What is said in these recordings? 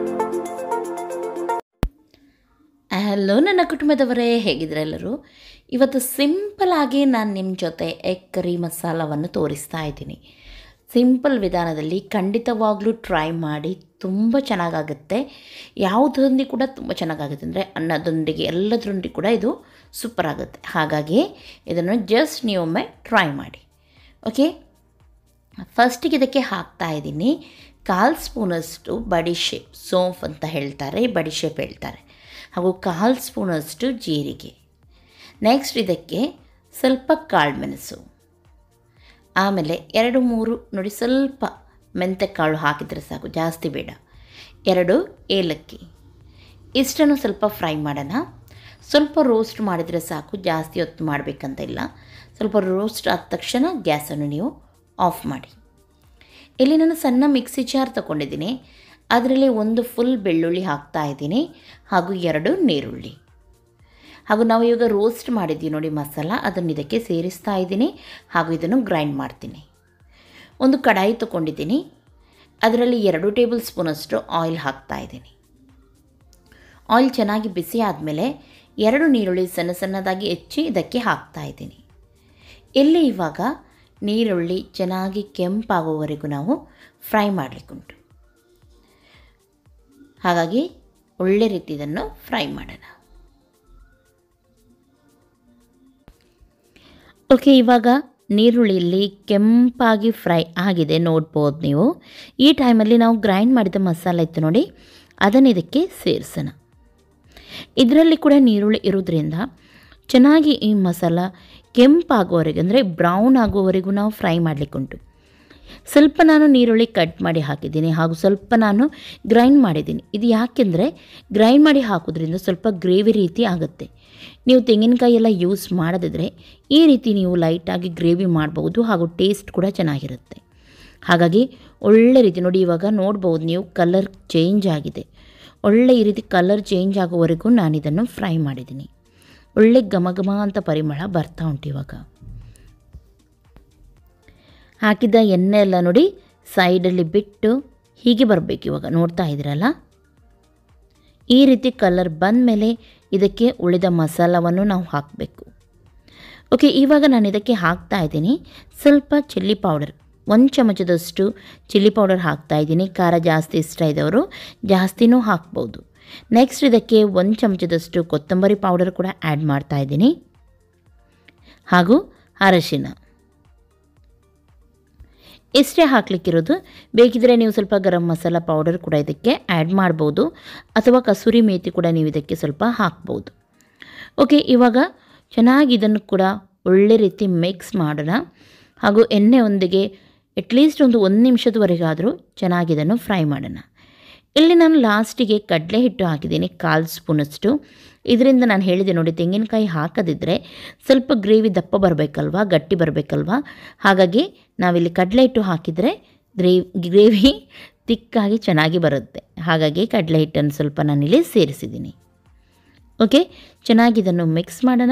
hello ನನ್ನ ಕುಟುಂಬದವರೇ ಹೇಗಿದ್ರೆ ಎಲ್ಲರೂ ಇವತ್ತು ಸಿಂಪಲಾಗಿ ನಾನು ನಿಮ್ಮ ಜೊತೆ ಎಗ್ ಕರಿ ಮಸಾಲವನ್ನು ತೋರಿಸ್ತಾ ಇದ್ದೀನಿ ಸಿಂಪಲ್ ವಿಧಾನದಲ್ಲಿ ಖಂಡಿತವಾಗ್ಲೂ ಟ್ರೈ ಮಾಡಿ ತುಂಬ ಚೆನ್ನಾಗಾಗುತ್ತೆ ಯಾವುದರೊಂದಿಗೆ ಕೂಡ ತುಂಬ ಚೆನ್ನಾಗಾಗುತ್ತೆ ಅಂದರೆ ಅನ್ನದೊಂದಿಗೆ ಎಲ್ಲದರೊಂದಿಗೆ ಕೂಡ ಇದು ಸೂಪರ್ ಆಗುತ್ತೆ ಹಾಗಾಗಿ ಇದನ್ನು ಜಸ್ಟ್ ನೀವೊಮ್ಮೆ ಟ್ರೈ ಮಾಡಿ ಓಕೆ ಫಸ್ಟಿಗೆ ಇದಕ್ಕೆ ಹಾಕ್ತಾ ಇದ್ದೀನಿ ಕಾಲು ಸ್ಪೂನಷ್ಟು ಬಡಿಶೇಪ್ ಸೋಂಫ್ ಅಂತ ಹೇಳ್ತಾರೆ ಬಡಿಶೇಪ್ ಹೇಳ್ತಾರೆ ಹಾಗೂ ಕಾಲು ಸ್ಪೂನಷ್ಟು ಜೀರಿಗೆ ನೆಕ್ಸ್ಟ್ ಇದಕ್ಕೆ ಸ್ವಲ್ಪ ಕಾಳುಮೆಣಸು ಆಮೇಲೆ ಎರಡು ಮೂರು ನೋಡಿ ಸ್ವಲ್ಪ ಮೆಂತೆಕಾಳು ಹಾಕಿದರೆ ಸಾಕು ಜಾಸ್ತಿ ಬೇಡ ಎರಡು ಏಲಕ್ಕಿ ಇಷ್ಟನ್ನು ಸ್ವಲ್ಪ ಫ್ರೈ ಮಾಡೋಣ ಸ್ವಲ್ಪ ರೋಸ್ಟ್ ಮಾಡಿದರೆ ಸಾಕು ಜಾಸ್ತಿ ಹೊತ್ತು ಮಾಡಬೇಕಂತ ಇಲ್ಲ ಸ್ವಲ್ಪ ರೋಸ್ಟ್ ಆದ ತಕ್ಷಣ ಗ್ಯಾಸನ್ನು ನೀವು ಆಫ್ ಮಾಡಿ ಇಲ್ಲಿ ನಾನು ಸಣ್ಣ ಮಿಕ್ಸಿ ಜಾರ್ ತಗೊಂಡಿದ್ದೀನಿ ಅದರಲ್ಲಿ ಒಂದು ಫುಲ್ ಬೆಳ್ಳುಳ್ಳಿ ಹಾಕ್ತಾ ಇದ್ದೀನಿ ಹಾಗೂ ಎರಡು ನೀರುಳ್ಳಿ ಹಾಗೂ ನಾವು ಇವಾಗ ರೋಸ್ಟ್ ಮಾಡಿದ್ದೀವಿ ನೋಡಿ ಮಸಾಲ ಅದನ್ನು ಇದಕ್ಕೆ ಸೇರಿಸ್ತಾ ಇದ್ದೀನಿ ಹಾಗೂ ಇದನ್ನು ಗ್ರೈಂಡ್ ಮಾಡ್ತೀನಿ ಒಂದು ಕಡಾಯಿ ತೊಗೊಂಡಿದ್ದೀನಿ ಅದರಲ್ಲಿ ಎರಡು ಟೇಬಲ್ ಸ್ಪೂನಷ್ಟು ಆಯಿಲ್ ಹಾಕ್ತಾ ಇದ್ದೀನಿ ಆಯಿಲ್ ಚೆನ್ನಾಗಿ ಬಿಸಿ ಆದಮೇಲೆ ಎರಡು ನೀರುಳ್ಳಿ ಸಣ್ಣ ಸಣ್ಣದಾಗಿ ಹೆಚ್ಚಿ ಇದಕ್ಕೆ ಹಾಕ್ತಾ ಇದ್ದೀನಿ ಇಲ್ಲಿ ಇವಾಗ ನೀರುಳ್ಳಿ ಚೆನ್ನಾಗಿ ಕೆಂಪಾಗುವವರೆಗೂ ನಾವು ಫ್ರೈ ಮಾಡಲಿಕ್ಕುಂಟು ಹಾಗಾಗಿ ಒಳ್ಳೆ ರೀತಿ ಇದನ್ನು ಫ್ರೈ ಮಾಡೋಣ ಓಕೆ ಇವಾಗ ನೀರುಳ್ಳಿಯಲ್ಲಿ ಕೆಂಪಾಗಿ ಫ್ರೈ ಆಗಿದೆ ನೋಡ್ಬೋದು ನೀವು ಈ ಟೈಮಲ್ಲಿ ನಾವು ಗ್ರೈಂಡ್ ಮಾಡಿದ ಮಸಾಲೆ ಇತ್ತು ನೋಡಿ ಅದನ್ನು ಇದಕ್ಕೆ ಸೇರಿಸೋಣ ಇದರಲ್ಲಿ ಕೂಡ ನೀರುಳ್ಳಿ ಇರೋದ್ರಿಂದ ಚೆನ್ನಾಗಿ ಈ ಮಸಾಲ ಕೆಂಪಾಗುವವರೆಗೆ ಅಂದರೆ ಬ್ರೌನ್ ಆಗುವವರೆಗೂ ನಾವು ಫ್ರೈ ಮಾಡಲಿಕ್ಕುಂಟು ಸ್ವಲ್ಪ ನಾನು ನೀರುಳ್ಳಿ ಕಟ್ ಮಾಡಿ ಹಾಕಿದ್ದೀನಿ ಹಾಗೂ ಸ್ವಲ್ಪ ನಾನು ಗ್ರೈಂಡ್ ಮಾಡಿದ್ದೀನಿ ಇದು ಯಾಕೆಂದರೆ ಗ್ರೈಂಡ್ ಮಾಡಿ ಹಾಕೋದ್ರಿಂದ ಸ್ವಲ್ಪ ಗ್ರೇವಿ ರೀತಿ ಆಗುತ್ತೆ ನೀವು ತೆಂಗಿನಕಾಯಿ ಎಲ್ಲ ಯೂಸ್ ಮಾಡದಿದ್ದರೆ ಈ ರೀತಿ ನೀವು ಲೈಟಾಗಿ ಗ್ರೇವಿ ಮಾಡ್ಬೋದು ಹಾಗೂ ಟೇಸ್ಟ್ ಕೂಡ ಚೆನ್ನಾಗಿರುತ್ತೆ ಹಾಗಾಗಿ ಒಳ್ಳೆ ರೀತಿ ನೋಡಿ ಇವಾಗ ನೋಡ್ಬೋದು ನೀವು ಕಲರ್ ಚೇಂಜ್ ಆಗಿದೆ ಒಳ್ಳೆ ಈ ರೀತಿ ಕಲರ್ ಚೇಂಜ್ ಆಗೋವರೆಗೂ ನಾನು ಇದನ್ನು ಫ್ರೈ ಮಾಡಿದ್ದೀನಿ ಒಳ್ಳೆ ಘಮ ಘಮ ಅಂತ ಪರಿಮಳ ಬರ್ತಾ ಉಂಟು ಇವಾಗ ಹಾಕಿದ ಎಣ್ಣೆ ಎಲ್ಲ ನೋಡಿ ಸೈಡಲ್ಲಿ ಬಿಟ್ಟು ಹೀಗೆ ಬರಬೇಕು ಇವಾಗ ನೋಡ್ತಾ ಇದ್ದೀರಲ್ಲ ಈ ರೀತಿ ಕಲರ್ ಬಂದ ಮೇಲೆ ಇದಕ್ಕೆ ಉಳಿದ ಮಸಾಲವನ್ನು ನಾವು ಹಾಕಬೇಕು ಓಕೆ ಇವಾಗ ನಾನು ಇದಕ್ಕೆ ಹಾಕ್ತಾ ಇದ್ದೀನಿ ಸ್ವಲ್ಪ ಚಿಲ್ಲಿ ಪೌಡರ್ ಒಂದು ಚಮಚದಷ್ಟು ಚಿಲ್ಲಿ ಪೌಡರ್ ಹಾಕ್ತಾ ಇದ್ದೀನಿ ಖಾರ ಜಾಸ್ತಿ ಇಷ್ಟ ಇದ್ದವರು ಜಾಸ್ತಿನೂ ಹಾಕ್ಬೋದು ನೆಕ್ಸ್ಟ್ ಇದಕ್ಕೆ ಒಂದು ಚಮಚದಷ್ಟು ಕೊತ್ತಂಬರಿ ಪೌಡರ್ ಕೂಡ ಆ್ಯಡ್ ಮಾಡ್ತಾ ಇದ್ದೀನಿ ಹಾಗೂ ಅರಶಿನ ಇಷ್ಟೇ ಹಾಕ್ಲಿಕ್ಕಿರೋದು ಬೇಕಿದ್ರೆ ನೀವು ಸ್ವಲ್ಪ ಗರಂ ಮಸಾಲ ಪೌಡರ್ ಕೂಡ ಇದಕ್ಕೆ ಆ್ಯಡ್ ಮಾಡ್ಬೋದು ಅಥವಾ ಕಸೂರಿ ಮೇಥಿ ಕೂಡ ನೀವು ಇದಕ್ಕೆ ಸ್ವಲ್ಪ ಹಾಕ್ಬೋದು ಓಕೆ ಇವಾಗ ಚೆನ್ನಾಗಿ ಇದನ್ನು ಕೂಡ ಒಳ್ಳೆ ರೀತಿ ಮಿಕ್ಸ್ ಮಾಡೋಣ ಹಾಗೂ ಎಣ್ಣೆಯೊಂದಿಗೆ ಅಟ್ಲೀಸ್ಟ್ ಒಂದು ಒಂದು ನಿಮಿಷದವರೆಗಾದರೂ ಚೆನ್ನಾಗಿ ಇದನ್ನು ಫ್ರೈ ಮಾಡೋಣ ಇಲ್ಲಿ ನಾನು ಲಾಸ್ಟಿಗೆ ಕಡಲೆ ಹಿಟ್ಟು ಹಾಕಿದ್ದೀನಿ ಕಾಲು ಸ್ಪೂನಷ್ಟು ಇದರಿಂದ ನಾನು ಹೇಳಿದೆ ನೋಡಿ ತೆಂಗಿನಕಾಯಿ ಹಾಕದಿದ್ದರೆ ಸ್ವಲ್ಪ ಗ್ರೇವಿ ದಪ್ಪ ಬರಬೇಕಲ್ವಾ ಗಟ್ಟಿ ಬರಬೇಕಲ್ವಾ ಹಾಗಾಗಿ ನಾವಿಲ್ಲಿ ಕಡಲೆ ಹಿಟ್ಟು ಹಾಕಿದರೆ ಗ್ರೇವ್ ಗ್ರೇವಿ ತಿಕ್ಕಾಗಿ ಚೆನ್ನಾಗಿ ಬರುತ್ತೆ ಹಾಗಾಗಿ ಕಡಲೆ ಹಿಟ್ಟನ್ನು ಸ್ವಲ್ಪ ನಾನಿಲ್ಲಿ ಸೇರಿಸಿದ್ದೀನಿ ಓಕೆ ಚೆನ್ನಾಗಿ ಇದನ್ನು ಮಿಕ್ಸ್ ಮಾಡೋಣ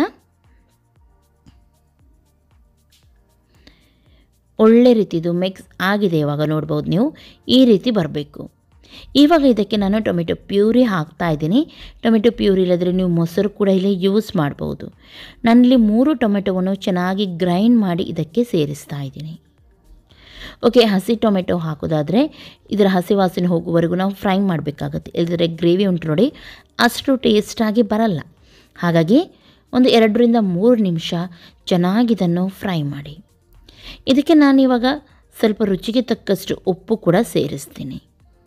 ಒಳ್ಳೆ ರೀತಿದು ಮಿಕ್ಸ್ ಆಗಿದೆ ಇವಾಗ ನೋಡ್ಬೋದು ನೀವು ಈ ರೀತಿ ಬರಬೇಕು ಇವಾಗ ಇದಕ್ಕೆ ನಾನು ಟೊಮೆಟೊ ಪ್ಯೂರಿ ಹಾಕ್ತಾ ಇದ್ದೀನಿ ಟೊಮೆಟೊ ಪ್ಯೂರಿ ಇಲ್ಲದ್ರೆ ನೀವು ಮೊಸರು ಕೂಡ ಇಲ್ಲಿ ಯೂಸ್ ಮಾಡ್ಬೋದು ನಾನಿಲ್ಲಿ ಮೂರು ಟೊಮೆಟೊವನ್ನು ಚೆನ್ನಾಗಿ ಗ್ರೈಂಡ್ ಮಾಡಿ ಇದಕ್ಕೆ ಸೇರಿಸ್ತಾ ಇದ್ದೀನಿ ಓಕೆ ಹಸಿ ಟೊಮೆಟೊ ಹಾಕೋದಾದರೆ ಇದರ ಹಸಿ ವಾಸನೆ ಹೋಗುವವರೆಗೂ ನಾವು ಫ್ರೈ ಮಾಡಬೇಕಾಗತ್ತೆ ಇಲ್ಲದ್ರೆ ಗ್ರೇವಿ ಉಂಟು ನೋಡಿ ಅಷ್ಟು ಟೇಸ್ಟಾಗಿ ಬರಲ್ಲ ಹಾಗಾಗಿ ಒಂದು ಎರಡರಿಂದ ಮೂರು ನಿಮಿಷ ಚೆನ್ನಾಗಿ ಇದನ್ನು ಫ್ರೈ ಮಾಡಿ ಇದಕ್ಕೆ ನಾನಿವಾಗ ಸ್ವಲ್ಪ ರುಚಿಗೆ ತಕ್ಕಷ್ಟು ಉಪ್ಪು ಕೂಡ ಸೇರಿಸ್ತೀನಿ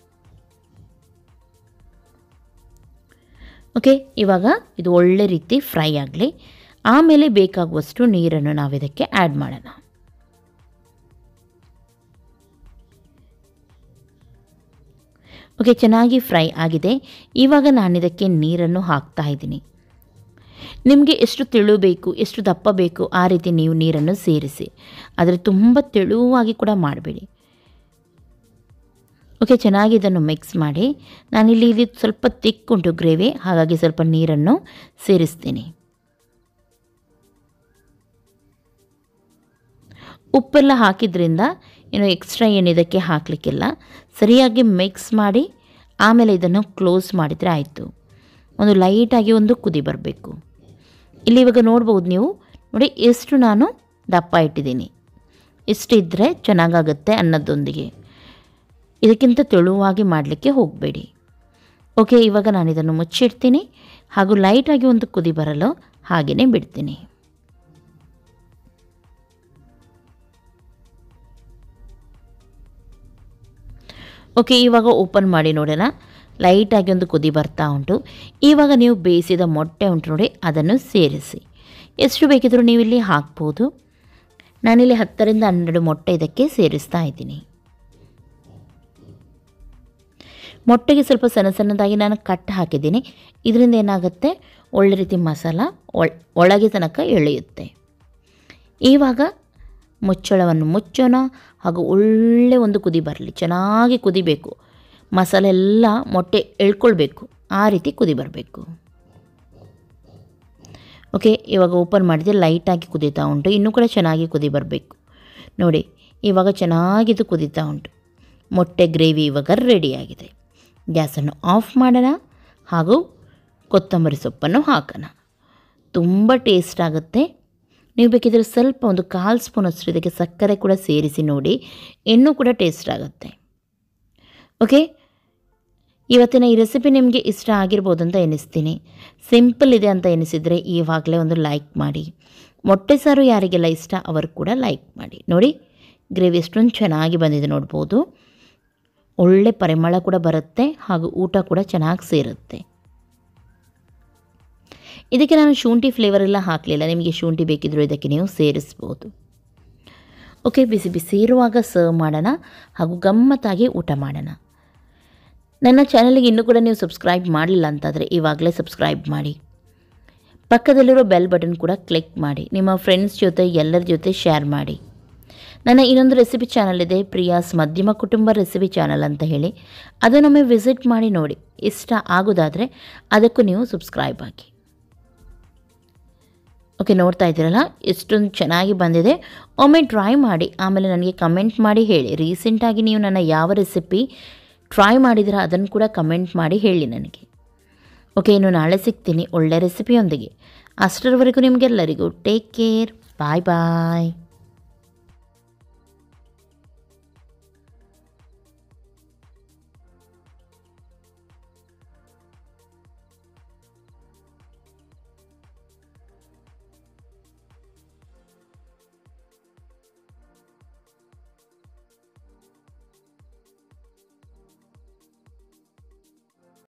ಓಕೆ ಇವಾಗ ಇದು ಒಳ್ಳೆ ರೀತಿ ಫ್ರೈ ಆಗಲಿ ಆಮೇಲೆ ಬೇಕಾಗುವಷ್ಟು ನೀರನ್ನು ನಾವು ಇದಕ್ಕೆ ಆ್ಯಡ್ ಮಾಡೋಣ ಓಕೆ ಚೆನ್ನಾಗಿ ಫ್ರೈ ಆಗಿದೆ ಇವಾಗ ನಾನು ಇದಕ್ಕೆ ನೀರನ್ನು ಹಾಕ್ತಾ ಇದ್ದೀನಿ ನಿಮಗೆ ಎಷ್ಟು ತೆಳು ಬೇಕು ಎಷ್ಟು ದಪ್ಪ ಬೇಕು ಆ ರೀತಿ ನೀವು ನೀರನ್ನು ಸೇರಿಸಿ ಆದರೆ ತುಂಬ ತೆಳುವಾಗಿ ಕೂಡ ಮಾಡಬೇಡಿ ಓಕೆ ಚೆನ್ನಾಗಿ ಇದನ್ನು ಮಿಕ್ಸ್ ಮಾಡಿ ನಾನಿಲ್ಲಿ ಇದು ಸ್ವಲ್ಪ ತಿಕ್ಕುಂಟು ಗ್ರೇವಿ ಹಾಗಾಗಿ ಸ್ವಲ್ಪ ನೀರನ್ನು ಸೇರಿಸ್ತೀನಿ ಉಪ್ಪೆಲ್ಲ ಹಾಕಿದ್ರಿಂದ ಏನು ಎಕ್ಸ್ಟ್ರಾ ಏನು ಇದಕ್ಕೆ ಹಾಕಲಿಕ್ಕಿಲ್ಲ ಸರಿಯಾಗಿ ಮಿಕ್ಸ್ ಮಾಡಿ ಆಮೇಲೆ ಇದನ್ನು ಕ್ಲೋಸ್ ಮಾಡಿದರೆ ಆಯಿತು ಒಂದು ಲೈಟಾಗಿ ಒಂದು ಕುದಿ ಬರಬೇಕು ಇಲ್ಲಿ ಇವಾಗ ನೋಡ್ಬೋದು ನೀವು ನೋಡಿ ಎಷ್ಟು ನಾನು ದಪ್ಪ ಇಟ್ಟಿದ್ದೀನಿ ಇಷ್ಟು ಇದ್ದರೆ ಚೆನ್ನಾಗಾಗುತ್ತೆ ಅನ್ನೋದೊಂದಿಗೆ ಇದಕ್ಕಿಂತ ತೆಳುವಾಗಿ ಮಾಡಲಿಕ್ಕೆ ಹೋಗಬೇಡಿ ಓಕೆ ಇವಾಗ ನಾನು ಇದನ್ನು ಮುಚ್ಚಿಡ್ತೀನಿ ಹಾಗೂ ಲೈಟಾಗಿ ಒಂದು ಕುದಿ ಬರಲು ಹಾಗೆಯೇ ಬಿಡ್ತೀನಿ ಓಕೆ ಇವಾಗ ಓಪನ್ ಮಾಡಿ ನೋಡೋಣ ಲೈಟಾಗಿ ಒಂದು ಕುದಿ ಬರ್ತಾ ಉಂಟು ಇವಾಗ ನೀವು ಬೇಯಿಸಿದ ಮೊಟ್ಟೆ ಉಂಟು ನೋಡಿ ಅದನ್ನು ಸೇರಿಸಿ ಎಷ್ಟು ಬೇಕಿದ್ರೂ ನೀವು ಇಲ್ಲಿ ಹಾಕ್ಬೋದು ನಾನಿಲ್ಲಿ ಹತ್ತರಿಂದ ಹನ್ನೆರಡು ಮೊಟ್ಟೆ ಇದಕ್ಕೆ ಸೇರಿಸ್ತಾ ಇದ್ದೀನಿ ಮೊಟ್ಟೆಗೆ ಸ್ವಲ್ಪ ಸಣ್ಣ ಸಣ್ಣದಾಗಿ ನಾನು ಕಟ್ ಹಾಕಿದ್ದೀನಿ ಇದರಿಂದ ಏನಾಗುತ್ತೆ ಒಳ್ಳೆ ರೀತಿ ಮಸಾಲ ಒಳ್ ಒಳಗೆ ತನಕ ಎಳೆಯುತ್ತೆ ಇವಾಗ ಮುಚ್ಚಳವನ್ನು ಮುಚ್ಚೋಣ ಹಾಗೂ ಒಳ್ಳೆ ಒಂದು ಕುದಿ ಬರಲಿ ಚೆನ್ನಾಗಿ ಕುದಿಬೇಕು ಮಸಾಲೆ ಎಲ್ಲ ಮೊಟ್ಟೆ ಎಳ್ಕೊಳ್ಬೇಕು ಆ ರೀತಿ ಕುದಿ ಬರಬೇಕು ಓಕೆ ಇವಾಗ ಓಪನ್ ಮಾಡಿದರೆ ಲೈಟಾಗಿ ಕುದೀತಾ ಉಂಟು ಇನ್ನೂ ಕೂಡ ಚೆನ್ನಾಗಿ ಕುದಿ ಬರಬೇಕು ನೋಡಿ ಇವಾಗ ಚೆನ್ನಾಗಿದು ಕುದೀತಾ ಉಂಟು ಮೊಟ್ಟೆ ಗ್ರೇವಿ ಇವಾಗ ರೆಡಿಯಾಗಿದೆ ಗ್ಯಾಸನ್ನು ಆಫ್ ಮಾಡೋಣ ಹಾಗೂ ಕೊತ್ತಂಬರಿ ಸೊಪ್ಪನ್ನು ಹಾಕೋಣ ತುಂಬ ಟೇಸ್ಟ್ ಆಗುತ್ತೆ ನೀವು ಬೇಕಿದ್ರೆ ಸ್ವಲ್ಪ ಒಂದು ಕಾಲು ಸ್ಪೂನ್ ಅಷ್ಟು ಇದಕ್ಕೆ ಸಕ್ಕರೆ ಕೂಡ ಸೇರಿಸಿ ನೋಡಿ ಇನ್ನೂ ಕೂಡ ಟೇಸ್ಟ್ ಆಗುತ್ತೆ ಓಕೆ ಇವತ್ತಿನ ಈ ರೆಸಿಪಿ ನಿಮಗೆ ಇಷ್ಟ ಆಗಿರ್ಬೋದು ಅಂತ ಎನಿಸ್ತೀನಿ ಸಿಂಪಲ್ ಇದೆ ಅಂತ ಎನಿಸಿದರೆ ಇವಾಗಲೇ ಒಂದು ಲೈಕ್ ಮಾಡಿ ಮೊಟ್ಟೆ ಸಾರು ಯಾರಿಗೆಲ್ಲ ಇಷ್ಟ ಅವರು ಕೂಡ ಲೈಕ್ ಮಾಡಿ ನೋಡಿ ಗ್ರೇವಿ ಎಷ್ಟೊಂದು ಚೆನ್ನಾಗಿ ಬಂದಿದೆ ನೋಡ್ಬೋದು ಒಳ್ಳೆ ಪರಿಮಳ ಕೂಡ ಬರುತ್ತೆ ಹಾಗೂ ಊಟ ಕೂಡ ಚೆನ್ನಾಗಿ ಸೇರುತ್ತೆ ಇದಕ್ಕೆ ನಾನು ಶುಂಠಿ ಫ್ಲೇವರ್ ಎಲ್ಲ ಹಾಕಲಿಲ್ಲ ನಿಮಗೆ ಶುಂಠಿ ಬೇಕಿದ್ದರೂ ಇದಕ್ಕೆ ನೀವು ಸೇರಿಸ್ಬೋದು ಓಕೆ ಬಿಸಿ ಬಿಸಿ ಇರುವಾಗ ಸರ್ವ್ ಮಾಡೋಣ ಹಾಗೂ ಗಮ್ಮತ್ತಾಗಿ ಊಟ ಮಾಡೋಣ ನನ್ನ ಚಾನಲ್ಗೆ ಇನ್ನೂ ಕೂಡ ನೀವು ಸಬ್ಸ್ಕ್ರೈಬ್ ಮಾಡಲಿಲ್ಲ ಅಂತಾದರೆ ಇವಾಗಲೇ ಸಬ್ಸ್ಕ್ರೈಬ್ ಮಾಡಿ ಪಕ್ಕದಲ್ಲಿರೋ ಬೆಲ್ ಬಟನ್ ಕೂಡ ಕ್ಲಿಕ್ ಮಾಡಿ ನಿಮ್ಮ ಫ್ರೆಂಡ್ಸ್ ಜೊತೆ ಎಲ್ಲರ ಜೊತೆ ಶೇರ್ ಮಾಡಿ ನನ್ನ ಇನ್ನೊಂದು ರೆಸಿಪಿ ಚಾನಲ್ ಇದೆ ಪ್ರಿಯಾಸ್ ಮಧ್ಯಮ ಕುಟುಂಬ ರೆಸಿಪಿ ಚಾನಲ್ ಅಂತ ಹೇಳಿ ಅದನ್ನೊಮ್ಮೆ ವಿಸಿಟ್ ಮಾಡಿ ನೋಡಿ ಇಷ್ಟ ಆಗೋದಾದರೆ ಅದಕ್ಕೂ ನೀವು ಸಬ್ಸ್ಕ್ರೈಬ್ ಆಗಿ ಓಕೆ ನೋಡ್ತಾ ಇದ್ದೀರಲ್ಲ ಎಷ್ಟೊಂದು ಚೆನ್ನಾಗಿ ಬಂದಿದೆ ಒಮ್ಮೆ ಟ್ರೈ ಮಾಡಿ ಆಮೇಲೆ ನನಗೆ ಕಮೆಂಟ್ ಮಾಡಿ ಹೇಳಿ ರೀಸೆಂಟಾಗಿ ನೀವು ನನ್ನ ಯಾವ ರೆಸಿಪಿ ಟ್ರೈ ಮಾಡಿದ್ರೆ ಅದನ್ನು ಕೂಡ ಕಮೆಂಟ್ ಮಾಡಿ ಹೇಳಿ ನನಗೆ ಓಕೆ ಇನ್ನು ನಾಳೆ ಸಿಗ್ತೀನಿ ಒಳ್ಳೆ ರೆಸಿಪಿಯೊಂದಿಗೆ ಅಷ್ಟರವರೆಗೂ ನಿಮಗೆಲ್ಲರಿಗೂ ಟೇಕ್ ಕೇರ್ ಬಾಯ್ ಬಾಯ್